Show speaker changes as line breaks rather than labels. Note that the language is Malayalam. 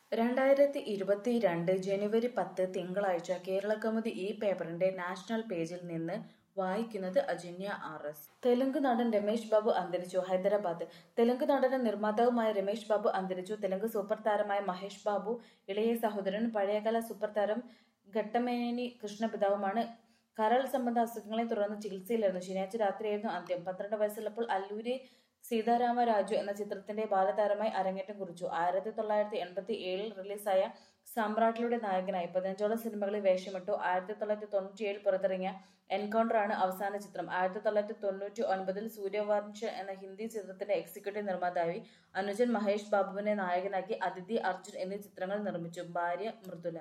രണ്ടായിരത്തി ഇരുപത്തിരണ്ട് ജനുവരി പത്ത് തിങ്കളാഴ്ച കേരളകൗമുദി ഈ പേപ്പറിന്റെ നാഷണൽ പേജിൽ നിന്ന് വായിക്കുന്നത് അജന്യ ആർ എസ് തെലുങ്ക് നടൻ രമേശ് ബാബു അന്തരിച്ചു ഹൈദരാബാദ് തെലുങ്ക് നടനും നിർമ്മാതാവുമായ രമേശ് ബാബു അന്തരിച്ചു തെലുങ്ക് സൂപ്പർ താരമായ മഹേഷ് ബാബു ഇളയ സഹോദരൻ പഴയകാല സൂപ്പർ താരം ഘട്ടമേനി കൃഷ്ണപിതാവുമാണ് കരൾ സംബന്ധ അസുഖങ്ങളെ തുടർന്ന് ചികിത്സയിലായിരുന്നു ശനിയാഴ്ച രാത്രിയായിരുന്നു അന്ത്യം പന്ത്രണ്ട് വയസ്സുള്ളപ്പോൾ അല്ലൂരി സീതാരാമ രാജു എന്ന ചിത്രത്തിന്റെ ബാലതാരമായി അരങ്ങേറ്റം കുറിച്ചു ആയിരത്തി തൊള്ളായിരത്തി എൺപത്തി ഏഴിൽ റിലീസായ സാമ്രാട്ടിലൂടെ നായകനായി പതിനഞ്ചോളം സിനിമകളിൽ വേഷമിട്ടു ആയിരത്തി തൊള്ളായിരത്തി തൊണ്ണൂറ്റിയേഴിൽ പുറത്തിറങ്ങിയ എൻകൗണ്ടർ ആണ് അവസാന ചിത്രം ആയിരത്തി തൊള്ളായിരത്തി തൊണ്ണൂറ്റി ഒൻപതിൽ സൂര്യവംശ് എന്ന ഹിന്ദി ചിത്രത്തിന്റെ എക്സിക്യൂട്ടീവ് നിർമ്മാതാവി അനുജൻ മഹേഷ് ബാബുവിനെ നായകനാക്കി അതിഥി അർജുൻ എന്നീ ചിത്രങ്ങൾ നിർമ്മിച്ചു ഭാര്യ മൃദുല